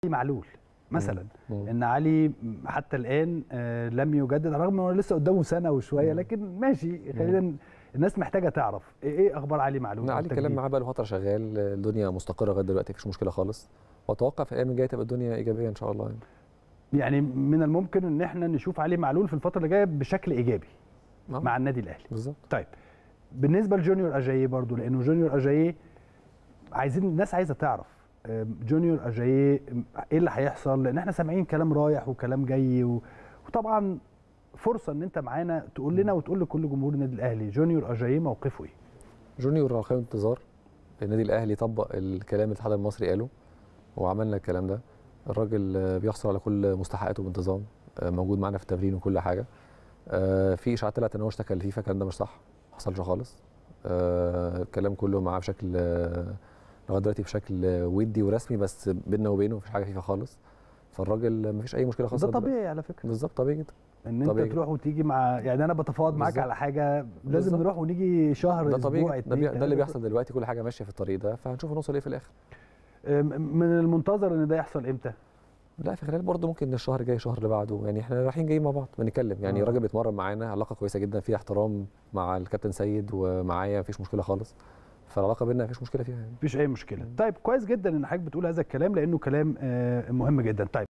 معلول مثلا مم. ان علي حتى الان آه، لم يجدد رغم انه لسه قدامه سنه وشويه مم. لكن ماشي خلينا الناس محتاجه تعرف ايه إيه اخبار علي معلول لا أو علي كلام التجديد؟ معاه بقى له فتره شغال الدنيا مستقره لغايه دلوقتي مفيش مشكله خالص واتوقع في الايام الجايه تبقى الدنيا ايجابيه ان شاء الله يعني. يعني من الممكن ان احنا نشوف علي معلول في الفتره اللي جايه بشكل ايجابي آه، مع النادي الاهلي بالظبط طيب بالنسبه لجونيور اجاييه برضو لانه جونيور اجاييه عايزين الناس عايزه تعرف آم، جونيور اجاييه آم، ايه اللي هيحصل لان احنا سامعين كلام رايح وكلام جاي و... وطبعا فرصه ان انت معانا تقول لنا وتقول لكل جمهور النادي الاهلي جونيور اجاييه موقفه ايه جونيور على خير انتظار النادي الاهلي طبق الكلام اللي الاتحاد المصري قاله وعملنا الكلام ده الراجل آه، بيحصل على كل مستحقاته بانتظام آه، موجود معانا في التمرين وكل حاجه آه، في اشاعات طلعت ان هو اشتكى للفيفا الكلام ده مش صح ما حصلش خالص آه، الكلام كله معاه بشكل آه، لغايه دلوقتي بشكل آه، ودي ورسمي بس بيننا وبينه مفيش حاجه فيفا خالص فالراجل مفيش اي مشكله خالص ده لغاية دلوقتي. طبيعي على فكره بالظبط طبيعي جدا ان انت طبيعي. تروح وتيجي مع يعني انا بتفاوض معاك بالظبط. على حاجه لازم بالظبط. نروح ونيجي شهر ده اسبوع طبيعي ده, اتنين بي... ده اللي تلاتة. بيحصل دلوقتي كل حاجه ماشيه في الطريق ده فهنشوف هنوصل ايه في الاخر آم، من المنتظر ان ده يحصل امتى لا في خلال برضه ممكن الشهر الجاي الشهر اللي بعده يعني احنا رايحين جايين مع بعض بنتكلم يعني آه. الراجل بيتمرن معانا علاقه كويسه جدا فيها احترام مع الكابتن سيد ومعايا مفيش مشكله خالص فالعلاقه بيننا مفيش مشكله فيها يعني مفيش اي مشكله طيب كويس جدا ان حضرتك بتقول هذا الكلام لانه كلام آه، مهم جدا طيب